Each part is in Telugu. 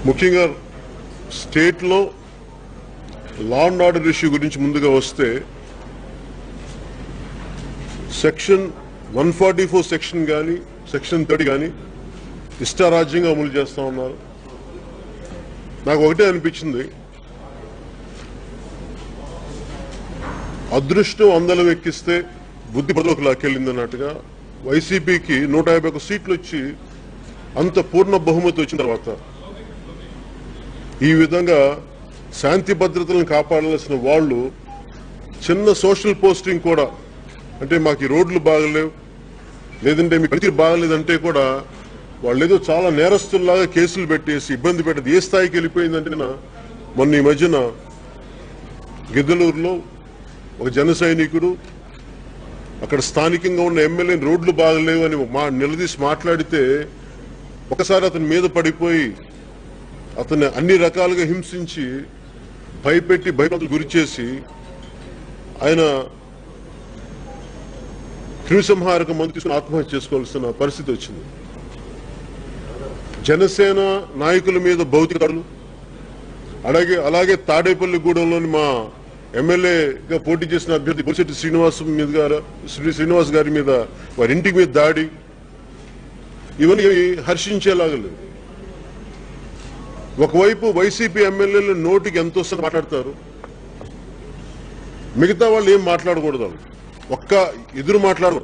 ముఖ్యంగా స్టేట్లో లా అండ్ ఆర్డర్ ఇష్యూ గురించి ముందుగా వస్తే section one forty four section కానీ సెక్షన్ థర్టీ కానీ ఇష్టారాజ్యంగా అమలు చేస్తా ఉన్నారు నాకు ఒకటే అనిపించింది అదృష్టం అందలం ఎక్కిస్తే బుద్ధి బదులకు లాక్కెళ్ళింది అన్నట్టుగా వైసీపీకి నూట యాభై ఒక సీట్లు వచ్చి అంత పూర్ణ బహుమతి వచ్చిన తర్వాత ఈ విధంగా శాంతి భద్రతలను కాపాడాల్సిన వాళ్ళు చిన్న సోషల్ పోస్టింగ్ కూడా అంటే మాకు ఈ రోడ్లు బాగలేవు లేదంటే మీ పనితీరు బాగలేదంటే కూడా వాళ్ళు ఏదో చాలా నేరస్తుల్లాగా కేసులు పెట్టేసి ఇబ్బంది పెట్టదు ఏ స్థాయికి వెళ్ళిపోయిందంటే నా మొన్న ఈ మధ్యన గిద్దలూరులో ఒక జన సైనికుడు అక్కడ స్థానికంగా ఉన్న ఎమ్మెల్యే రోడ్లు బాగలేవు అని మా నిలదీసి మాట్లాడితే ఒకసారి అతని మీద పడిపోయి అతన్ని అన్ని రకాలుగా హింసించి భయపెట్టి భయపడలు గురి చేసి ఆయన క్రిమిసంహారక మందు తీసుకుని ఆత్మహత్య చేసుకోవాల్సిన పరిస్థితి వచ్చింది జనసేన నాయకుల మీద భౌతిక దాడులు అలాగే అలాగే తాడేపల్లిగూడెంలోని మా ఎమ్మెల్యేగా పోటీ చేసిన అభ్యర్థి బొలిశెట్టి శ్రీనివాస్ మీద గారు శ్రీ శ్రీనివాస్ గారి మీద వారి ఇంటి మీద దాడి ఇవన్నీ హర్షించేలాగా లేవు ఒకవైపు వైసీపీ ఎమ్మెల్యేలు నోటికి ఎంత వస్తుందో మాట్లాడతారు మిగతా వాళ్ళు ఏం మాట్లాడకూడదు వాళ్ళు. ఒక్క ఎదురు మాట్లాడరు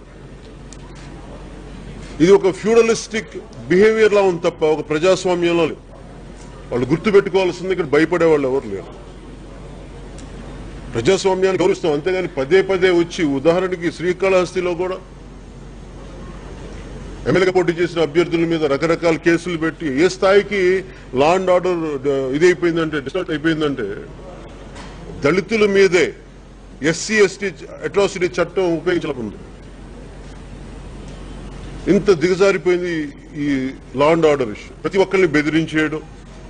ఇది ఒక ఫ్యూడలిస్టిక్ బిహేవియర్ లా ఉంది తప్ప ఒక ప్రజాస్వామ్యంలో లేదు వాళ్ళు గుర్తు పెట్టుకోవాల్సింది ఇక్కడ భయపడే వాళ్ళు ఎవరు లేరు ప్రజాస్వామ్యాన్ని గౌరవిస్తాం అంతేగాని పదే పదే వచ్చి ఉదాహరణకి శ్రీకాళహస్తిలో కూడా ఎమ్మెల్యేగా పోటీ చేసిన అభ్యర్థుల మీద రకరకాల కేసులు పెట్టి ఏ స్థాయికి లా అండ్ ఆర్డర్ ఇదైపోయిందంటే డిస్టర్బ్ అయిపోయిందంటే దళితుల మీదే ఎస్సీ ఎస్టీ అట్రాసిటీ చట్టం ఉపయోగించలేకుంది ఇంత దిగజారిపోయింది ఈ లా అండ్ ఆర్డర్ ఇష్యూ ప్రతి ఒక్కరిని బెదిరించేయడం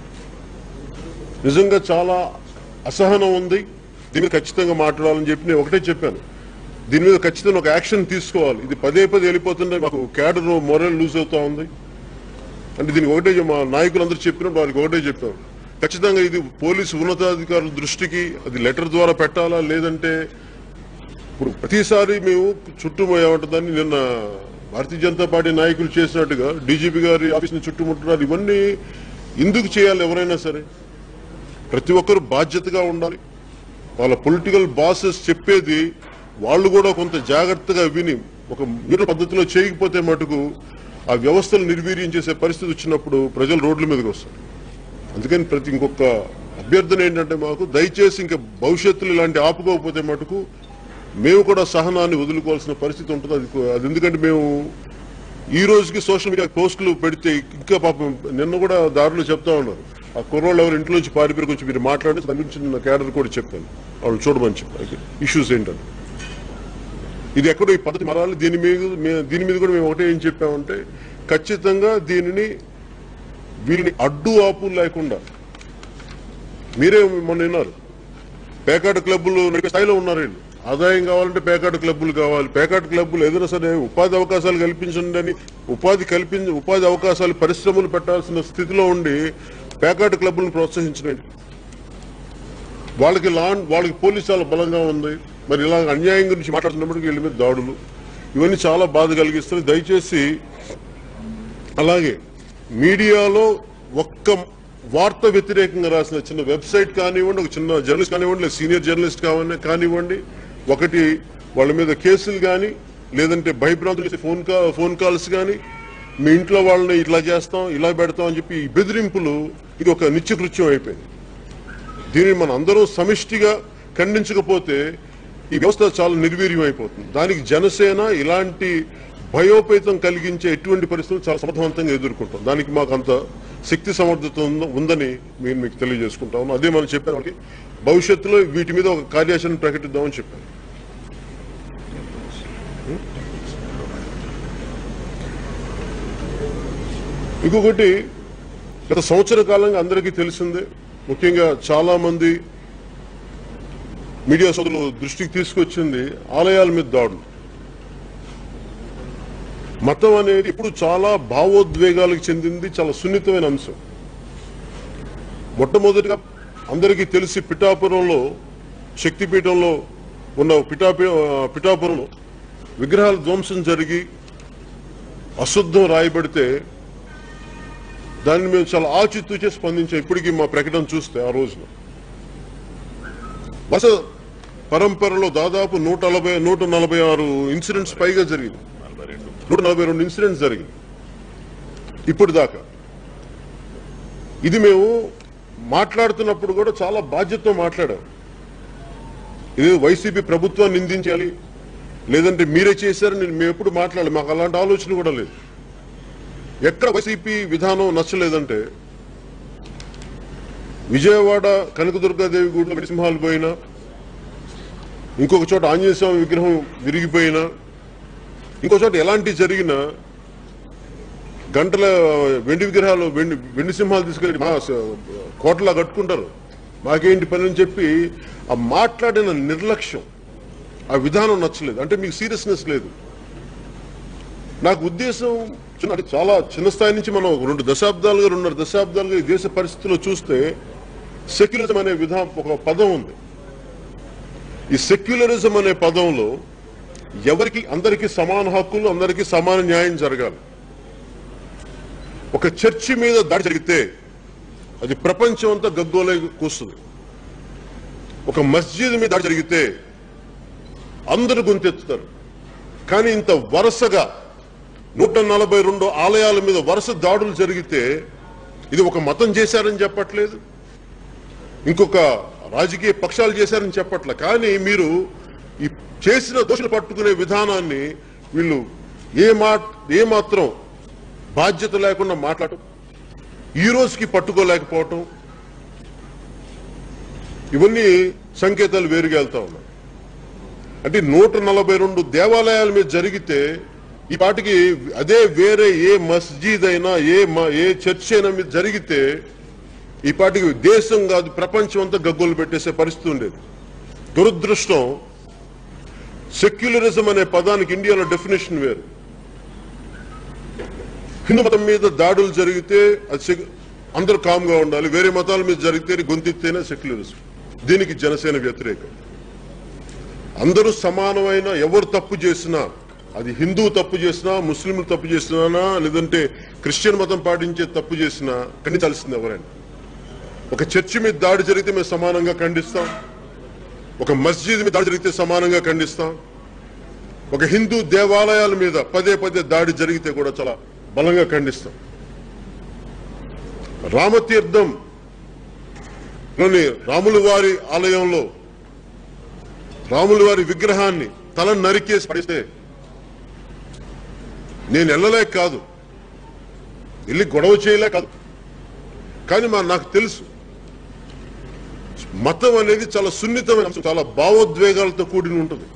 నిజంగా చాలా అసహనం ఉంది దీని మీద ఖచ్చితంగా మాట్లాడాలని చెప్పి నేను ఒకటే చెప్పాను దీని మీద ఖచ్చితంగా ఒక యాక్షన్ తీసుకోవాలి ఇది పదే పదే వెళ్ళిపోతుంటే మాకు క్యాడర్ మొరల్ లూజ్ అవుతా ఉంది అంటే దీనికి ఒకటే చె- మా నాయకులందరూ చెప్పినప్పుడు వారికి ఒకటే చెప్పారు ఖచ్చితంగా ఇది పోలీసు ఉన్నతాధికారుల దృష్టికి అది లెటర్ ద్వారా పెట్టాలా లేదంటే ఇప్పుడు ప్రతిసారి మేము చుట్టూ ఏమంటుందని నిన్న భారతీయ జనతా పార్టీ నాయకులు చేసినట్టుగా డీజీపీ గారి ఆఫీస్ని చుట్టుముట్టున్నారు ఇవన్నీ ఎందుకు చేయాలి ఎవరైనా సరే ప్రతి ఒక్కరు బాధ్యతగా ఉండాలి వాళ్ళ పొలిటికల్ బాసెస్ చెప్పేది వాళ్ళు కూడా కొంత జాగ్రత్తగా విని ఒక మీరు పద్ధతిలో చేయకపోతే మటుకు ఆ వ్యవస్థలు నిర్వీర్యం చేసే పరిస్థితి వచ్చినప్పుడు ప్రజలు రోడ్ల మీదకి వస్తారు అందుకని ప్రతి ఇంకొక అభ్యర్థన ఏంటంటే మాకు దయచేసి ఇంకా భవిష్యత్తులో ఇలాంటి ఆపుకోకపోతే మటుకు మేము కూడా సహనాన్ని వదులుకోవాల్సిన పరిస్థితి ఉంటుంది అది అది ఎందుకంటే మేము ఈ రోజుకి సోషల్ మీడియా పోస్టులు పెడితే ఇంకా పాపం నిన్న కూడా దారిలో చెప్తా ఉన్నారు ఆ కుర్రోళ్ళు ఎవరు ఇంట్లో నుంచి పారిపోయి కొంచెం మీరు మాట్లాడి దాని గురించి నిన్న క్యాడర్ కూడా చెప్పాను వాళ్ళు చూడమని చెప్పాను ఇష్యూస్ ఏంటని ఇది ఎక్కడో ఈ పద్ధతి మారాలి దీని మీద మే- దీని మీద కూడా మేము ఒకటే ఏం చెప్పామంటే ఖచ్చితంగా దీనిని వీరిని అడ్డు ఆపు లేకుండా మీరే మొన్న విన్నారు పేకాట క్లబ్బులు నడిపే స్థాయిలో ఉన్నారు వీళ్ళు ఆదాయం కావాలంటే పేకాట క్లబ్బులు కావాలి పేకాట క్లబ్బులు ఏదైనా సరే ఉపాధి అవకాశాలు కల్పించండి అని ఉపాధి కల్పించి ఉపాధి అవకాశాలు పరిశ్రమలు పెట్టాల్సిన స్థితిలో ఉండి పేకాట క్లబ్బులను ప్రోత్సహించండి వాళ్ళకి లా వాళ్ళకి పోలీసు చాలా బలంగా ఉంది మరి ఇలా అన్యాయం గురించి మాట్లాడుతున్నప్పటికీ వీళ్ళ మీద దాడులు ఇవన్నీ చాలా బాధ కలిగిస్తుంది దయచేసి అలాగే మీడియాలో ఒక్క వార్త వ్యతిరేకంగా రాసిన చిన్న వెబ్సైట్ కానివ్వండి ఒక చిన్న జర్నలిస్ట్ కానివ్వండి లేదా సీనియర్ జర్నలిస్ట్ కావాలి కానివ్వండి ఒకటి వాళ్ళ మీద కేసులు కానీ లేదంటే భయభ్రాంతులు చేసే ఫోన్ కా ఫోన్ కాల్స్ కానీ మీ ఇంట్లో వాళ్ళని ఇట్లా చేస్తాం ఇలా పెడతాం అని చెప్పి ఈ బెదిరింపులు ఇది ఒక నిత్యకృత్యం అయిపోయింది దీనిని మనం అందరూ సమిష్టిగా ఖండించకపోతే ఈ వ్యవస్థ చాలా నిర్వీర్యం అయిపోతుంది దానికి జనసేన ఇలాంటి భయోపేతం కలిగించే ఎటువంటి పరిస్థితులు చాలా సమర్థవంతంగా ఎదుర్కొంటాం దానికి మాకు అంత శక్తి సమర్థత ఉంద- ఉందని మేము మీకు తెలియజేసుకుంటాము అదే మనం చెప్పారు వాళ్ళకి భవిష్యత్తులో వీటి మీద ఒక కార్యాచరణ ప్రకటిద్దామని చెప్పారు ఇంకొకటి గత సంవత్సర కాలంగా అందరికీ తెలిసిందే ముఖ్యంగా చాలా మంది మీడియా సోదరులు దృష్టికి తీసుకొచ్చింది ఆలయాల మీద దాడులు మతం అనేది ఇప్పుడు చాలా భావోద్వేగాలకు చెందింది చాలా సున్నితమైన అంశం మొట్టమొదటిగా అందరికీ తెలిసి పిఠాపురంలో శక్తిపీఠంలో ఉన్న పిఠాపి పిఠాపురంలో విగ్రహాల ధ్వంసం జరిగి అశుద్ధం రాయబడితే దాన్ని మేము చాలా ఆచితూచే స్పందించాం ఇప్పటికీ మా ప్రకటన చూస్తే ఆ రోజున బస పరంపరలో దాదాపు నూట నలభై నూట నలభై ఆరు ఇన్సిడెంట్స్ పైగా జరిగింది నూట నలభై రెండు ఇన్సిడెంట్స్ జరిగింది ఇప్పుడు దాకా ఇది మేము మాట్లాడుతున్నప్పుడు కూడా చాలా బాధ్యతతో మాట్లాడాం ఇది వైసీపీ ప్రభుత్వాన్ని నిందించాలి లేదంటే మీరే చేశారని నేను మేము ఎప్పుడు మాట్లాడాలి మాకు అలాంటి ఆలోచన కూడా లేదు ఎక్కడ వైసీపీ విధానం నచ్చలేదంటే విజయవాడ కనకదుర్గాదేవి గుడిలో నరసింహాలు పోయినా ఇంకొక చోట ఆంజనేయ స్వామి విగ్రహం విరిగిపోయినా ఇంకో చోట ఎలాంటి జరిగినా గంటల వెండి విగ్రహాలు వెండి వెండి సింహాలు తీసుకెళ్ళి మా స- కోటలా కట్టుకుంటారు మాకేంటి పని అని చెప్పి ఆ మాట్లాడిన నిర్లక్ష్యం ఆ విధానం నచ్చలేదు అంటే మీకు సీరియస్నెస్ లేదు నాకు ఉద్దేశం చిన్న అంటే చాలా చిన్న స్థాయి నుంచి మనం ఒక రెండు దశాబ్దాలుగా రెండున్నర దశాబ్దాలుగా ఈ దేశ పరిస్థితుల్లో చూస్తే సెక్యులరిజం అనే విధానం ఒక పదం ఉంది ఈ సెక్యులరిజం అనే పదంలో ఎవరికి అందరికీ సమాన హక్కులు అందరికీ సమాన న్యాయం జరగాలి ఒక చర్చి మీద దాడి జరిగితే అది ప్రపంచం అంతా గగ్గోలే కూస్తుంది ఒక మస్జిద్ మీద దాడి జరిగితే అందరూ గొంతెత్తుతారు కానీ ఇంత వరుసగా నూట నలభై రెండు ఆలయాల మీద వరుస దాడులు జరిగితే ఇది ఒక మతం చేశారని చెప్పట్లేదు ఇంకొక రాజకీయ పక్షాలు చేశారని చెప్పట్లే కానీ మీరు ఈ చేసిన దోషులు పట్టుకునే విధానాన్ని వీళ్ళు ఏ మా ఏ మాత్రం బాధ్యత లేకుండా మాట్లాడటం ఈ రోజుకి పట్టుకోలేకపోవటం ఇవన్నీ సంకేతాలు వేరుగా వెళ్తా ఉన్నాయి అంటే నూట నలభై రెండు దేవాలయాల మీద జరిగితే ఈ పాటికి అదే వేరే ఏ మస్జిద్ అయినా ఏ మ- ఏ చర్చ్ అయినా మీద జరిగితే ఈ పాటికి దేశం కాదు ప్రపంచం అంతా గగ్గోలు పెట్టేసే పరిస్థితి ఉండేది దురదృష్టం సెక్యులరిజం అనే పదానికి ఇండియాలో డెఫినేషన్ వేరు హిందూ మతం మీద దాడులు జరిగితే అది సెక్- అందరూ కామ్గా ఉండాలి వేరే మతాల మీద జరిగితే గొంతెత్తేనే సెక్యులరిజం దీనికి జనసేన వ్యతిరేకం అందరూ సమానమైన ఎవరు తప్పు చేసినా అది హిందూ తప్పు చేసినా ముస్లింలు తప్పు చేసినా లేదంటే క్రిస్టియన్ మతం పాటించే తప్పు చేసినా ఖండించాల్సింది ఎవరైనా ఒక చర్చి మీద దాడి జరిగితే మేము సమానంగా ఖండిస్తాం ఒక మస్జిద్ మీద దాడి జరిగితే సమానంగా ఖండిస్తాం ఒక హిందూ దేవాలయాల మీద పదే పదే దాడి జరిగితే కూడా చాలా బలంగా ఖండిస్తాం రామతీర్థం లోని రాముల వారి ఆలయంలో రాముల వారి విగ్రహాన్ని తల నరికేసి పడిస్తే నేను వెళ్ళలేక కాదు వెళ్ళి గొడవ చేయలేక కాదు కానీ మా నాకు తెలుసు మతం అనేది చాలా సున్నితమైన అంశం, చాలా భావోద్వేగాలతో కూడిన ఉంటుంది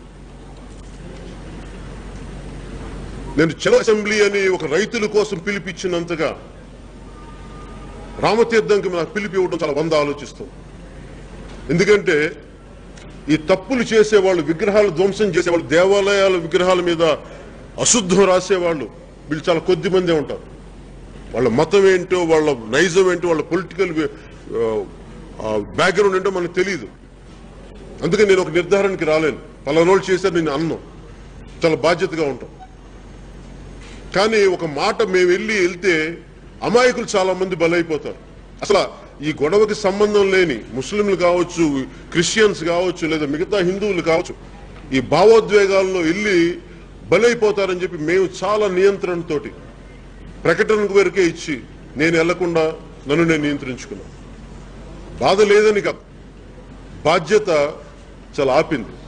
నేను చలో అసెంబ్లీ అని ఒక రైతుల కోసం పిలిపించినంతగా రామతీర్థంకి నాకు పిలిపి ఇవ్వడం చాలా వంద ఆలోచిస్తాం ఎందుకంటే ఈ తప్పులు చేసేవాళ్ళు విగ్రహాలు ధ్వంసం చేసేవాళ్ళు దేవాలయాల విగ్రహాల మీద అశుద్ధం రాసేవాళ్ళు వీళ్ళు చాలా కొద్ది మందే ఉంటారు వాళ్ళ మతం ఏంటో వాళ్ళ నైజం ఏంటో వాళ్ళ పొలిటికల్ బ్యాక్గ్రౌండ్ ఏంటో మనకు తెలియదు అందుకే నేను ఒక నిర్ధారణకి రాలేను పలానోళ్ళు చేశారు నేను అన్నం చాలా బాధ్యతగా ఉంటాం కానీ ఒక మాట మేము వెళ్ళి వెళ్తే అమాయకులు చాలా మంది బలైపోతారు అసలు ఈ గొడవకి సంబంధం లేని ముస్లింలు కావచ్చు క్రిస్టియన్స్ కావచ్చు లేదా మిగతా హిందువులు కావచ్చు ఈ భావోద్వేగాల్లో వెళ్ళి బలైపోతారని చెప్పి మేము చాలా నియంత్రణతోటి ప్రకటనకు వరకే ఇచ్చి నేను వెళ్లకుండా నన్ను నేను నియంత్రించుకున్నాను బాధ లేదని కాదు బాధ్యత చాలా ఆపింది